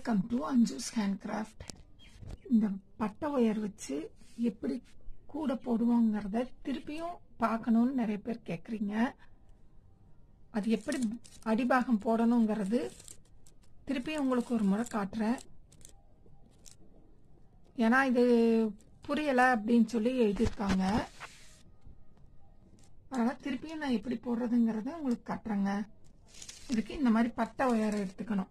Welcome to Anju's hand craft இந்த பட்டை wire வச்சு எப்படி கூட போடுவோங்கிறத திருப்பியும் பார்க்கணும்னு நிறைய பேர் கேட்குறீங்க அது எப்படி அடிபாகம் போடணுங்கிறது திருப்பியும் உங்களுக்கு ஒரு முறை காட்டுறேன் ஏன்னா இது புரியலை அப்படின்னு சொல்லி எழுதியிருக்காங்க அதனால் திருப்பியும் நான் எப்படி போடுறதுங்கிறத உங்களுக்கு காட்டுறேங்க இதுக்கு இந்த மாதிரி பட்டை ஒயரை எடுத்துக்கணும்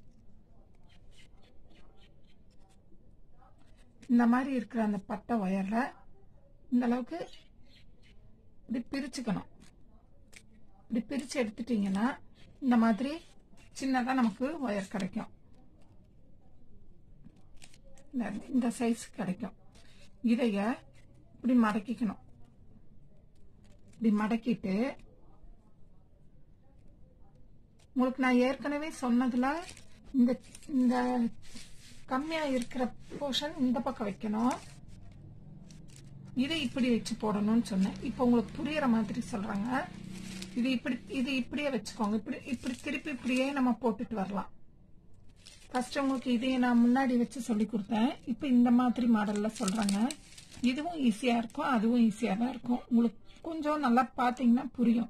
இந்த மாதிரி இருக்கிற அந்த பட்டை ஒயரில் இந்த அளவுக்கு இப்படி பிரிச்சுக்கணும் இப்படி பிரித்து எடுத்துட்டிங்கன்னா இந்த மாதிரி சின்னதாக நமக்கு ஒயர் கிடைக்கும் இந்த- இந்த சைஸ் கிடைக்கும் இதைய இப்படி மடக்கிக்கணும் இப்படி மடக்கிட்டு உங்களுக்கு நான் ஏற்கனவே சொன்னதுல இந்த இந்த கம்மியா இருக்கிற போர்ஷன் இந்த பக்கம் வைக்கணும் இதை இப்படி வச்சு போடணும்னு சொன்னேன் இப்போ உங்களுக்கு புரியுற மாதிரி சொல்றாங்க இது இப்படி இது இப்படியே வச்சுக்கோங்க இப்படி இப்படி திருப்பி இப்படியே நம்ம போட்டுட்டு வரலாம் ஃபர்ஸ்ட் உங்களுக்கு இதையே நான் முன்னாடி வச்சு சொல்லி கொடுத்தேன் இப்போ இந்த மாதிரி மாடல்ல சொல்றாங்க இதுவும் ஈஸியா இருக்கும் அதுவும் ஈஸியா தான் இருக்கும் உங்களுக்கு கொஞ்சம் நல்லா பார்த்தீங்கன்னா புரியும்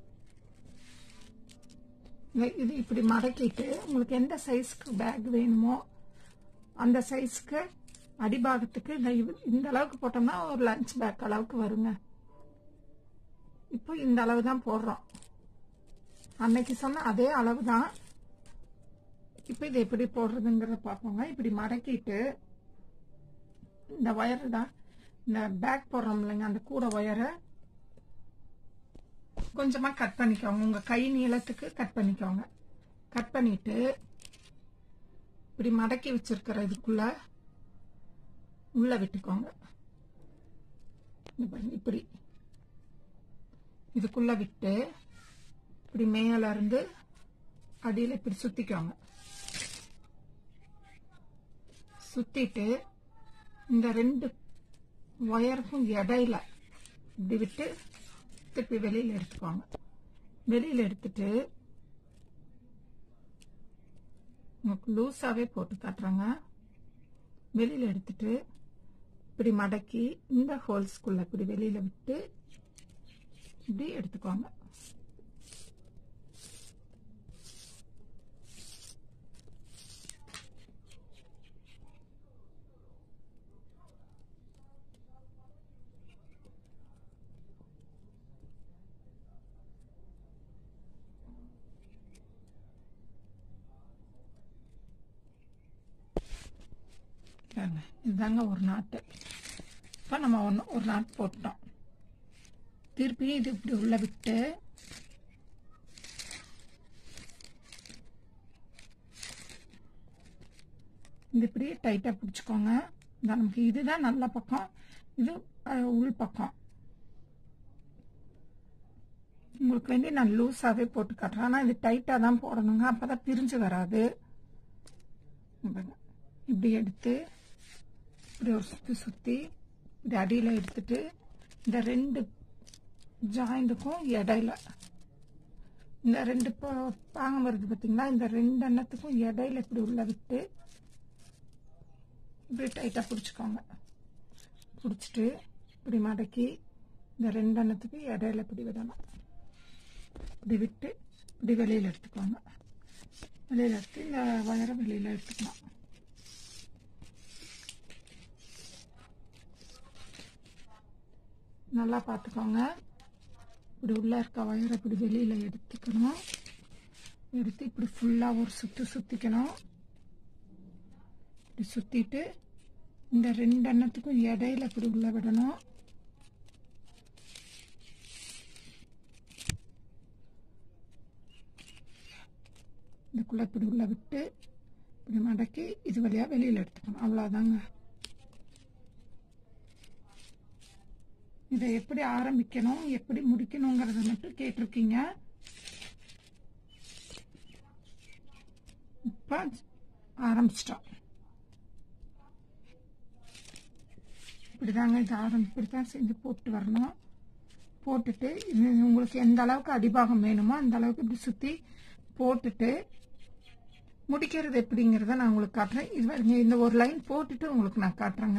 இது- இது இப்படி மடக்கிட்டு உங்களுக்கு எந்த சைஸ்க்கு பேக் வேணுமோ அந்த சைஸ்க்கு அடிபாகத்துக்கு இந்த இவ்- இந்த அளவுக்கு போட்டோம்னா ஒரு லஞ்ச் பேக் அளவுக்கு வருங்க இப்போ இந்த அளவு தான் போடுறோம் அன்னைக்கு சொன்ன அதே அளவு தான் இப்போ இது எப்படி போடுறதுங்கிறத பார்ப்போங்க இப்படி மடக்கிட்டு இந்த ஒயர் தான் இந்த பேக் போடுறோம் இல்லைங்க அந்த கூட ஒயரை கொஞ்சமா கட் பண்ணிக்கோங்க உங்க கை நீளத்துக்கு கட் பண்ணிக்கோங்க கட் பண்ணிட்டு இப்படி மடக்கி வச்சிருக்கிற இதுக்குள்ள உள்ள விட்டுக்கோங்க இங்க பாருங்க, இப்படி இதுக்குள்ள விட்டு இப்படி மேல இருந்து அடியில இப்படி சுத்திக்கோங்க சுத்திட்டு இந்த ரெண்டு ஒயருக்கும் இடையில இப்படி விட்டு திருப்பி வெளியில எடுத்துக்கோங்க வெளியில எடுத்துட்டு உங்களுக்கு லூஸாவே போட்டு காட்டுறாங்க வெளியில எடுத்துட்டு இப்படி மடக்கி இந்த ஹோல்ஸ்குள்ள இப்படி வெளியில விட்டு இப்படி எடுத்துக்கோங்க பாருங்க, இதுதாங்க ஒரு நாட்டு இப்போ நம்ம ஒன்று ஒரு நாட்டு போட்டோம் திருப்பி இது இப்படி உள்ள விட்டு இது இப்படி டைட்டாக பிடிச்சிக்கோங்க இந்த நமக்கு இதுதான் நல்ல பக்கம் இது அஹ், உள் பக்கம் உங்களுக்கு வேண்டி நான் லூஸாகவே போட்டு காட்டுறேன் ஆனால் இது டைட்டாக தான் போடணுங்க அப்போ தான் பிரிஞ்சு வராது இங்க பாருங்க. இப்படி எடுத்து இப்படி ஒரு சுற்றி சுற்றி இது அடியில் எடுத்துட்டு இந்த ரெண்டு ஜாயிண்ட்டுக்கும் இடையில இந்த ரெண்டு பா- பாகம் வருது பார்த்தீங்களா இந்த ரெண்டு எண்ணத்துக்கும் இடையில இப்படி உள்ள விட்டு இப்படி டைட்டாக பிடிச்சிக்கோங்க பிடிச்சிட்டு இப்படி மடக்கி இந்த ரெண்டு எண்ணத்துக்கு இடையில இப்படி விடணும் இப்படி விட்டு இப்படி வெளியில் எடுத்துக்கோங்க வெளியில் எடுத்து இந்த வயரை வெளியில் எடுத்துக்கலாம் நல்லா பார்த்துக்கோங்க இப்படி உள்ள இருக்க வயரை இப்படி வெளியில் எடுத்துக்கணும் எடுத்து இப்படி ஃபுல்லாக ஒரு சுற்று சுற்றிக்கணும் இப்படி சுற்றிட்டு இந்த ரெண்டு எண்ணத்துக்கும் இடையில இப்படி உள்ள விடணும் இதுக்குள்ள இப்படி உள்ள விட்டு இப்படி மடக்கி இது வழியாக வெளியில் எடுத்துக்கணும் அவ்வளோதாங்க இதை எப்படி ஆரம்பிக்கணும் எப்படி முடிக்கணுங்கிறத மட்டும் கேட்டிருக்கீங்க இப்போ ஆரம்பிச்சிட்டோம் இப்படிதாங்க இது ஆரம்பி இப்படித்தான் செஞ்சு போட்டு வரணும் போட்டுட்டு இது உங்களுக்கு எந்த அளவுக்கு அடிபாகம் வேணுமோ அந்த அளவுக்கு இப்படி சுற்றி போட்டுட்டு முடிக்கிறது எப்படிங்கிறத நான் உங்களுக்கு காட்டுறேன் இது பாருங்க இந்த ஒரு லைன் போட்டுட்டு உங்களுக்கு நான் காட்டுறேங்க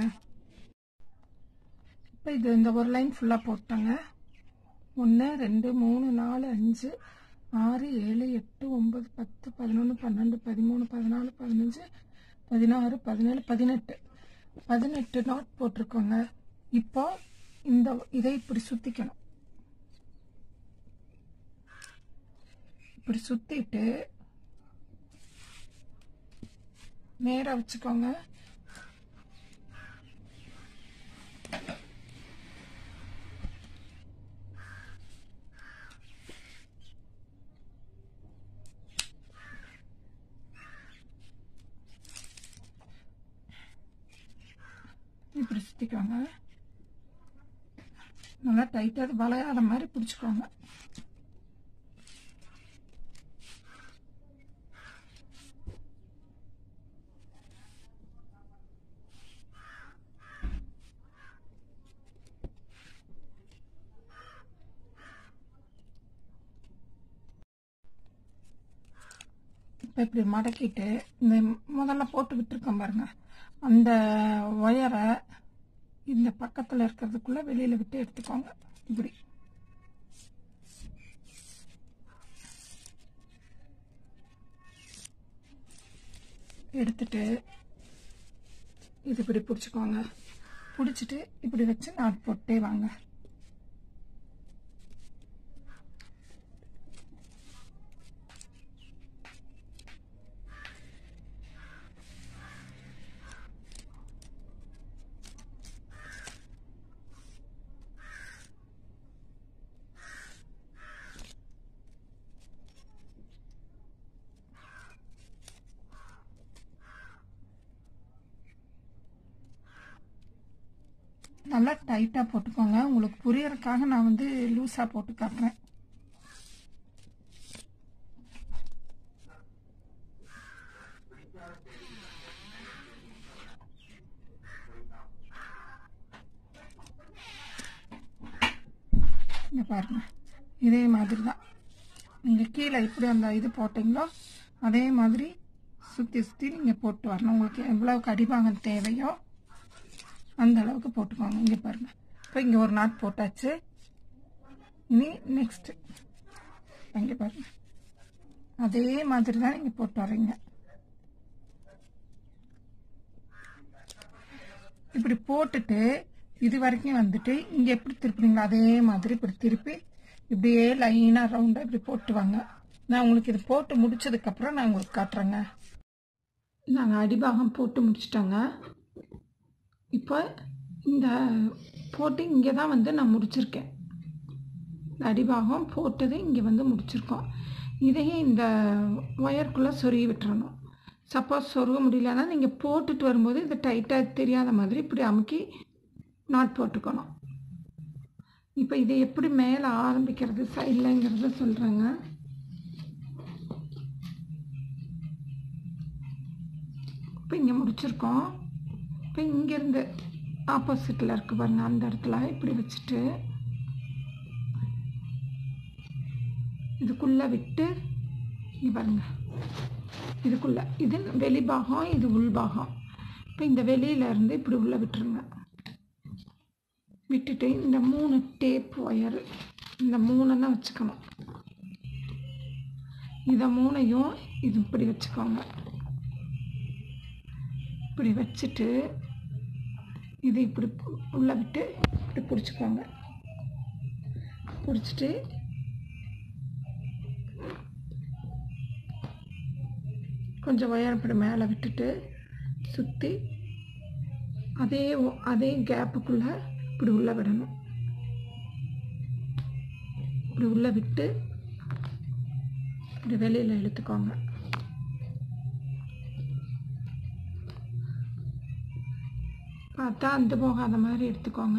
இப்போ இது இந்த ஒரு லைன் ஃபுல்லாக போட்டாங்க ஒன்று ரெண்டு மூணு நாலு அஞ்சு ஆறு ஏழு எட்டு ஒம்பது பத்து பதினொன்று பன்னெண்டு பதிமூணு பதினாலு பதினஞ்சு பதினாறு பதினேழு பதினெட்டு பதினெட்டு நாட் போட்டிருக்கோங்க இப்போ இந்த இதை இப்படி சுற்றிக்கணும் இப்படி சுற்றிட்டு நேராக வச்சுக்கோங்க இப்படி சுற்றிக்கோங்க நல்லா டைட்டாக அது வளையாத மாதிரி பிடிச்சிக்கோங்க இப்போ இப்படி மடக்கிட்டு இந்த முதல்ல போட்டு விட்டுருக்கோம் பாருங்க அந்த ஒயரை இந்த பக்கத்தில் இருக்கிறதுக்குள்ள வெளியில் விட்டு எடுத்துக்கோங்க இப்படி எடுத்துட்டு இது இப்படி பிடிச்சிக்கோங்க பிடிச்சிட்டு இப்படி வச்சு நாட் போட்டே வாங்க நல்லா டைட்டாக போட்டுக்கோங்க உங்களுக்கு புரியறதுக்காக நான் வந்து லூஸாக போட்டு காட்டுறேன் இங்க பாருங்க இதே மாதிரி தான் நீங்கள் கீழே எப்படி அந்த இது போட்டிங்களோ அதே மாதிரி சுற்றி சுற்றி நீங்கள் போட்டு வரணும் உங்களுக்கு எவ்வளவுக்கு அடிபாகம் தேவையோ அந்த அளவுக்கு போட்டுக்கோங்க இங்கே பாருங்க இப்போ இங்கே ஒரு நாட் போட்டாச்சு இனி நெக்ஸ்ட் இங்கே பாருங்க அதே மாதிரி தான் நீங்கள் போட்டு வரீங்க இப்படி போட்டுட்டு இது வரைக்கும் வந்துட்டு இங்கே எப்படி திருப்புறீங்களோ அதே மாதிரி இப்படி திருப்பி இப்படியே லைனாக ரவுண்டாக இப்படி போட்டு வாங்க நான் உங்களுக்கு இது போட்டு முடிச்சதுக்கப்புறம் நான் உங்களுக்கு காட்டுறேங்க நாங்கள் அடிபாகம் போட்டு முடிச்சிட்டோங்க இப்போ இந்த போட்டு இங்கே தான் வந்து நான் முடிச்சிருக்கேன் இந்த அடிபாகம் போட்டது இங்கே வந்து முடிச்சிருக்கோம் இதையும் இந்த ஒயருக்குள்ளே சொருகி விட்டுறணும் சப்போஸ் சொருக முடியலன்னா நீங்கள் போட்டுட்டு வரும்போது இது டைட்டாக தெரியாத மாதிரி இப்படி அமுக்கி நாட் போட்டுக்கணும் இப்போ இதை எப்படி மேலே ஆரம்பிக்கிறது சைட்லங்கிறத சொல்கிறேங்க இப்போ இங்கே முடிச்சிருக்கோம் இப்போ இங்கேருந்து ஆப்போசிட்டில் இருக்கு பாருங்க அந்த இடத்துல இப்படி வச்சுட்டு இதுக்குள்ளே விட்டு இங்க பாருங்க இதுக்குள்ளே இது வெளிபாகம் இது உள்பாகம் இப்போ இந்த வெளியில இருந்து இப்படி உள்ளே விட்டுருங்க விட்டுட்டு இந்த மூணு டேப் ஒயரு இந்த மூணெல்லாம் வச்சுக்கணும் இதை மூணையும் இது இப்படி வச்சுக்கோங்க இப்படி வச்சுட்டு இது இப்படி பு- உள்ள விட்டு இப்படி பிடிச்சிக்கோங்க பிடிச்சிட்டு கொஞ்சம் ஒயர் இப்படி மேலே விட்டுட்டு சுற்றி அதே ஒ- அதே கேப்புக்குள்ளே இப்படி உள்ளே விடணும் இப்படி உள்ளே விட்டு இப்படி வெளியில் இழுத்துக்கோங்க பார்த்தா அந்த போகாத மாதிரி எடுத்துக்கோங்க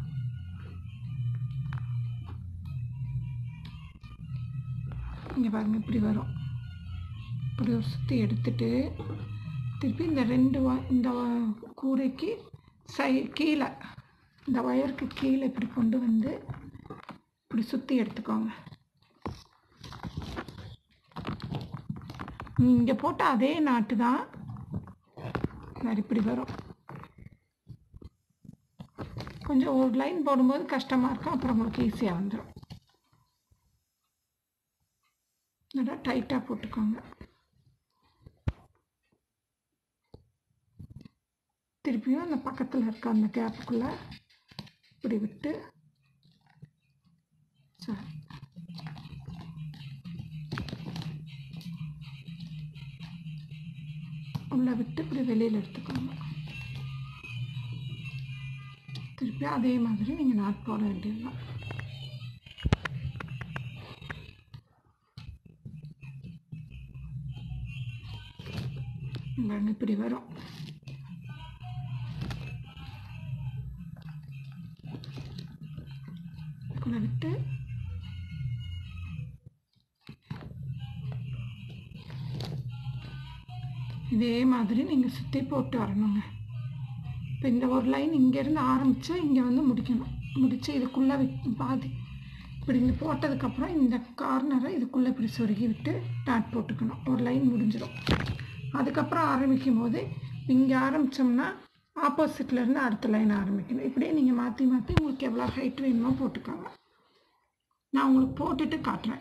இங்கே பாருங்க இப்படி வரும் இப்படி ஒரு சுற்றி எடுத்துட்டு திருப்பி இந்த ரெண்டு வ- இந்த வ- கூரைக்கு சை கீழே இந்த ஒயருக்கு கீழே இப்படி கொண்டு வந்து இப்படி சுற்றி எடுத்துக்கோங்க இங்கே போட்ட அதே நாட்டு தான் வேறு இப்படி வரும் கொஞ்சம் ஒரு லைன் போடும்போது கஷ்டமாக இருக்கும் அப்புறம் உங்களுக்கு ஈஸியாக வந்துடும் நல்லா டைட்டாக போட்டுக்கோங்க திருப்பியும் அந்த பக்கத்தில் இருக்க அந்த கேப்புக்குள்ளே இப்படி விட்டு சரி உள்ளே விட்டு இப்படி வெளியில் எடுத்துக்கோங்க திருப்பி அதே மாதிரி நீங்கள் நாட் போட வேண்டியதுதான் பாருங்க இப்படி வரும் இதுக்குள்ள விட்டு இதே மாதிரி நீங்கள் சுற்றி போட்டு வரணுங்க இப்போ இந்த ஒரு லைன் இங்கேருந்து ஆரம்பித்து இங்கே வந்து முடிக்கணும் முடித்து இதுக்குள்ளே பாதி இப்படி இங்கே போட்டதுக்கப்புறம் இந்த கார்னரை இதுக்குள்ளே இப்படி சொருகி விட்டு டாட் போட்டுக்கணும் ஒரு லைன் முடிஞ்சிடும் அதுக்கப்புறம் ஆரம்பிக்கும் போது இங்கே ஆரம்பித்தோம்னா ஆப்போசிட்லேருந்து அடுத்த லைன் ஆரம்பிக்கணும் இப்படியே நீங்கள் மாற்றி மாற்றி உங்களுக்கு எவ்வளோ ஹைட் வேணுமோ போட்டுக்கோங்க நான் உங்களுக்கு போட்டுட்டு காட்டுறேன்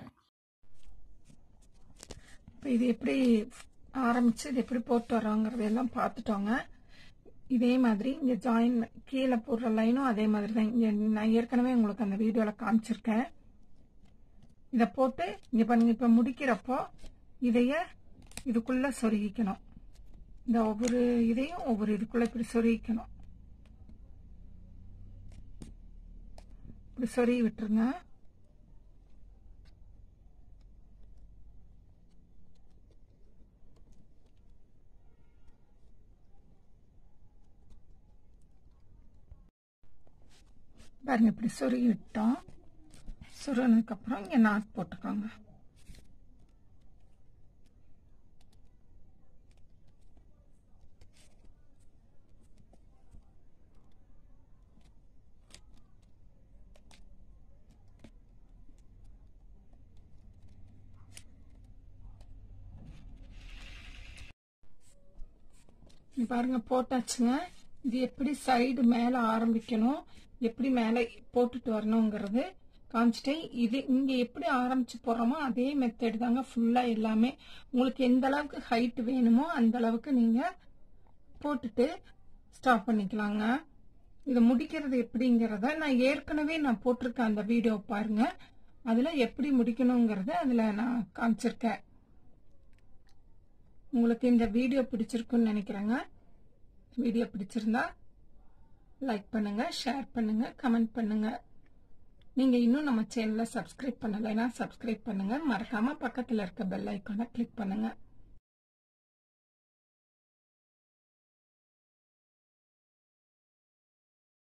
இப்போ இது எப்படி ஆரம்பித்து இது எப்படி போட்டு வரோங்கிறதெல்லாம் பார்த்துட்டோங்க இதே மாதிரி இங்கே ஜாயின் கீழே போடுற லைனும் அதே மாதிரி தான் இங்கே நான் ஏற்கனவே உங்களுக்கு அந்த வீடியோவில் காமிச்சிருக்கேன் இதை போட்டு இங்கே பாருங்க இப்போ முடிக்கிறப்போ இதைய இதுக்குள்ளே சொருகிக்கணும் இந்த ஒவ்வொரு இதையும் ஒவ்வொரு இதுக்குள்ளே இப்படி சொருகிக்கணும் இப்படி சொருகி விட்டுருங்க பாருங்க இப்படி சொருகி விட்டோம் சொருகினதுக்கப்புறம் இங்கே நாட் போட்டுக்கோங்க இங்க பாருங்க போட்டாச்சுங்க இது எப்படி சைடு மேலே ஆரம்பிக்கணும் எப்படி மேலே போட்டுட்டு வரணுங்கிறது காமிச்சிட்டேன் இது இங்கே எப்படி ஆரம்பிச்சு போடுறோமோ அதே மெத்தட் தாங்க ஃபுல்லாக எல்லாமே உங்களுக்கு எந்த அளவுக்கு ஹைட் வேணுமோ அந்த அளவுக்கு நீங்கள் போட்டுட்டு ஸ்டாப் பண்ணிக்கலாங்க இதை முடிக்கிறது எப்படிங்கிறத நான் ஏற்கனவே நான் போட்டிருக்கேன் அந்த வீடியோ பாருங்க அதில் எப்படி முடிக்கணுங்கிறத அதில் நான் காமிச்சிருக்கேன் உங்களுக்கு இந்த வீடியோ பிடிச்சிருக்குன்னு நினைக்கிறேங்க வீடியோ பிடிச்சிருந்தா லைக் பண்ணுங்க ஷேர் பண்ணுங்க கமெண்ட் பண்ணுங்க நீங்க இன்னும் நம்ம சேனலை சப்ஸ்கிரைப் பண்ணலைன்னா சப்ஸ்கிரைப் பண்ணுங்க மறக்காம பக்கத்துல இருக்க பெல் ஐக்கானை கிளிக் பண்ணுங்க